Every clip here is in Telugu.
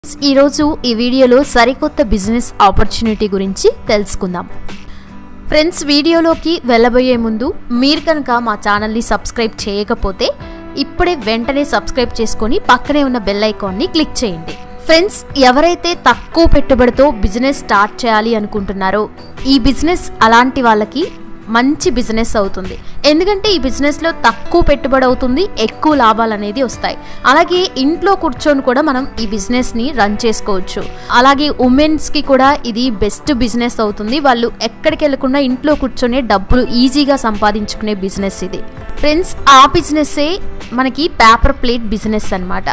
ఈరోజు ఈ వీడియోలో సరికొత్త బిజినెస్ ఆపర్చునిటీ గురించి తెలుసుకుందాం ఫ్రెండ్స్ వీడియోలోకి వెళ్ళబోయే ముందు మీరు కనుక మా ఛానల్ని సబ్స్క్రైబ్ చేయకపోతే ఇప్పుడే వెంటనే సబ్స్క్రైబ్ చేసుకొని పక్కనే ఉన్న బెల్ ఐకాన్ని క్లిక్ చేయండి ఫ్రెండ్స్ ఎవరైతే తక్కువ పెట్టుబడితో బిజినెస్ స్టార్ట్ చేయాలి అనుకుంటున్నారో ఈ బిజినెస్ అలాంటి వాళ్ళకి మంచి బిజినెస్ అవుతుంది ఎందుకంటే ఈ బిజినెస్లో తక్కువ పెట్టుబడి అవుతుంది ఎక్కువ లాభాలు అనేది వస్తాయి అలాగే ఇంట్లో కూర్చొని కూడా మనం ఈ బిజినెస్ని రన్ చేసుకోవచ్చు అలాగే ఉమెన్స్కి కూడా ఇది బెస్ట్ బిజినెస్ అవుతుంది వాళ్ళు ఎక్కడికి వెళ్ళకుండా ఇంట్లో కూర్చొని డబ్బులు ఈజీగా సంపాదించుకునే బిజినెస్ ఇది ఫ్రెండ్స్ ఆ బిజినెస్సే మనకి పేపర్ ప్లేట్ బిజినెస్ అన్నమాట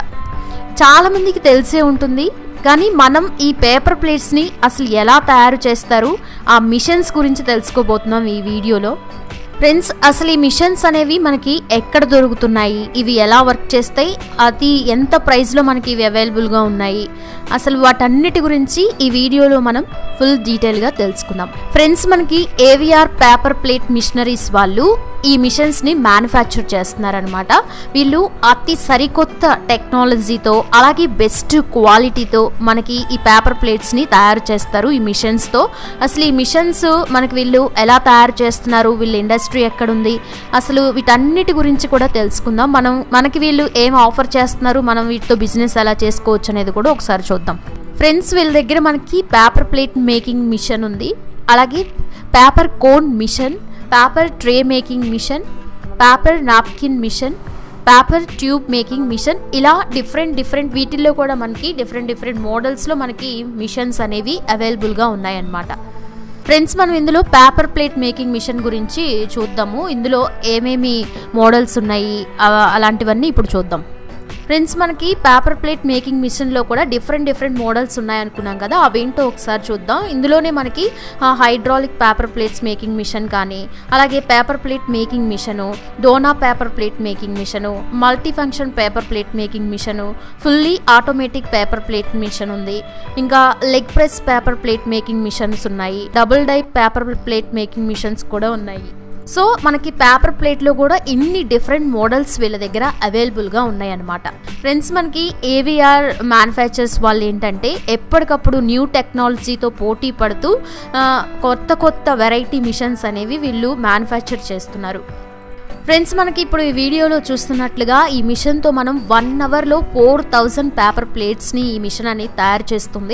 చాలా మందికి తెలిసే ఉంటుంది కానీ మనం ఈ పేపర్ ప్లేట్స్ని అసలు ఎలా తయారు చేస్తారు ఆ మిషన్స్ గురించి తెలుసుకోబోతున్నాం ఈ వీడియోలో ఫ్రెండ్స్ అసలు ఈ మిషన్స్ అనేవి మనకి ఎక్కడ దొరుకుతున్నాయి ఇవి ఎలా వర్క్ చేస్తాయి అది ఎంత ప్రైస్లో మనకి ఇవి అవైలబుల్గా ఉన్నాయి అసలు వాటన్నిటి గురించి ఈ వీడియోలో మనం ఫుల్ డీటెయిల్గా తెలుసుకుందాం ఫ్రెండ్స్ మనకి ఏవిఆర్ పేపర్ ప్లేట్ మిషనరీస్ వాళ్ళు ఈ మిషన్స్ని మ్యానుఫ్యాక్చర్ చేస్తున్నారనమాట వీళ్ళు అతి సరికొత్త టెక్నాలజీతో అలాగే బెస్ట్ క్వాలిటీతో మనకి ఈ పేపర్ ప్లేట్స్ని తయారు చేస్తారు ఈ మిషన్స్తో అసలు ఈ మిషన్స్ మనకి వీళ్ళు ఎలా తయారు చేస్తున్నారు వీళ్ళ ఇండస్ట్రీ ఎక్కడుంది అసలు వీటన్నిటి గురించి కూడా తెలుసుకుందాం మనం మనకి వీళ్ళు ఏం ఆఫర్ చేస్తున్నారు మనం వీటితో బిజినెస్ ఎలా చేసుకోవచ్చు అనేది కూడా ఒకసారి చూద్దాం ఫ్రెండ్స్ వీళ్ళ దగ్గర మనకి పేపర్ ప్లేట్ మేకింగ్ మిషన్ ఉంది అలాగే paper cone machine paper tray making machine paper napkin machine paper tube making machine ఇలా డిఫరెంట్ డిఫరెంట్ వీటిల్లో కూడా మనకి డిఫరెంట్ డిఫరెంట్ మోడల్స్లో మనకి మిషన్స్ అనేవి అవైలబుల్గా ఉన్నాయన్నమాట ఫ్రెండ్స్ మనం ఇందులో పేపర్ ప్లేట్ మేకింగ్ మిషన్ గురించి చూద్దాము ఇందులో ఏమేమి మోడల్స్ ఉన్నాయి అవ- అలాంటివన్నీ ఇప్పుడు చూద్దాం ఫ్రెండ్స్ మనకి పేపర్ ప్లేట్ మేకింగ్ మిషన్లో కూడా డిఫరెంట్ డిఫరెంట్ మోడల్స్ ఉన్నాయనుకున్నాం కదా అవేంటో ఒకసారి చూద్దాం ఇందులోనే మనకి hydraulic paper plates making machine కానీ అలాగే పేపర్ ప్లేట్ మేకింగ్ మిషను డోనా paper plate making machine multi function paper plate making machine fully automatic paper plate machine ఉంది ఇంకా leg press paper plate making machines ఉన్నాయి double die paper plate making machines కూడా ఉన్నాయి సో మనకి పేపర్ ప్లేట్లో కూడా ఇన్ని డిఫరెంట్ మోడల్స్ వీళ్ళ దగ్గర అవైలబుల్గా ఉన్నాయన్నమాట ఫ్రెండ్స్ మనకి ఏవిఆర్ మ్యానుఫ్యాక్చర్స్ వాళ్ళు ఏంటంటే ఎప్పటికప్పుడు న్యూ టెక్నాలజీతో పోటీ పడుతూ ఆ, కొత్త కొత్త వెరైటీ మిషన్స్ అనేవి వీళ్ళు మ్యానుఫ్యాక్చర్ చేస్తున్నారు ఫ్రెండ్స్ మనకి ఇప్పుడు ఈ వీడియోలో చూస్తున్నట్లుగా ఈ మిషన్తో మనం వన్ అవర్లో ఫోర్ థౌజండ్ పేపర్ ప్లేట్స్ని ఈ మిషన్ అనేది తయారు చేస్తుంది